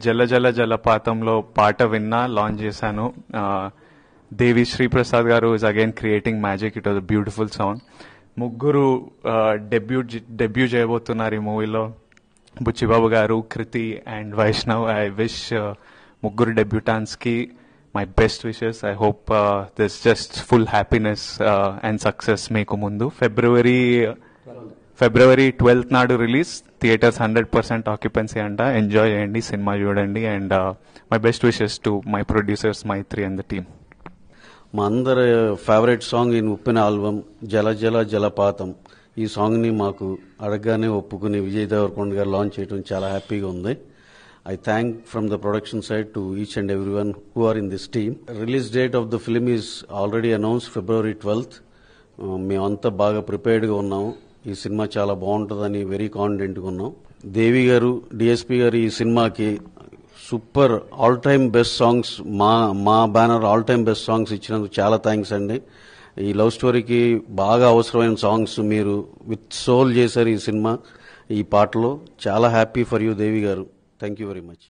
జల జల జలపాతంలో పాట విన్నా లాంచ్ చేశాను ఆ, Devi Sriprasad garu is again creating magic it was a beautiful song ముగ్గురు డెబ్యూ డెబ్యూ చేయబోతున్నారు ఈ మూవీలో Buchibabu garu Krithi and Vaishnav I wish ముగ్గురు డెబ్యూటాన్స్ కి my best wishes I hope this just full happiness and success మీకు ముందు ఫిబ్రవరి ఫిబ్రవరి ట్వెల్త్ నాడు release theatres hundred percent occupancy అంట ఎంజాయ్ చేయండి సినిమా చూడండి and my best wishes to my producers Mythri and the team మా అందరి favourite song in Uppena album జల జల జలపాతం ఈ సాంగ్ ని మాకు అడగగానే ఒప్పుకుని విజయ్ దేవరకొండ గారు లాంచ్ చేయడం చాలా హ్యాపీగా ఉంది I thank from the production side to each and every one who are in this team release date of the film is already announce February twelfth మేమంతా బాగా ప్రిపేర్డ్గా ఉన్నాము ఈ సినిమా చాలా బాగుంటుందని వెరీ కాన్ఫిడెంట్గా ఉన్నాం దేవి గారు డిఎస్పి గారు ఈ సినిమాకి super all time best songs మా మా banner all time best songs ఇచ్చినందుకు చాలా థ్యాంక్స్ అండి ఈ లవ్ స్టోరీకి బాగా అవసరమైన సాంగ్స్ మీరు విత్ సోల్ చేశారు ఈ సినిమా ఈ పాటలో చాలా హ్యాపీ ఫర్ యూ దేవి గారు థ్యాంక్ యూ వెరీ మచ్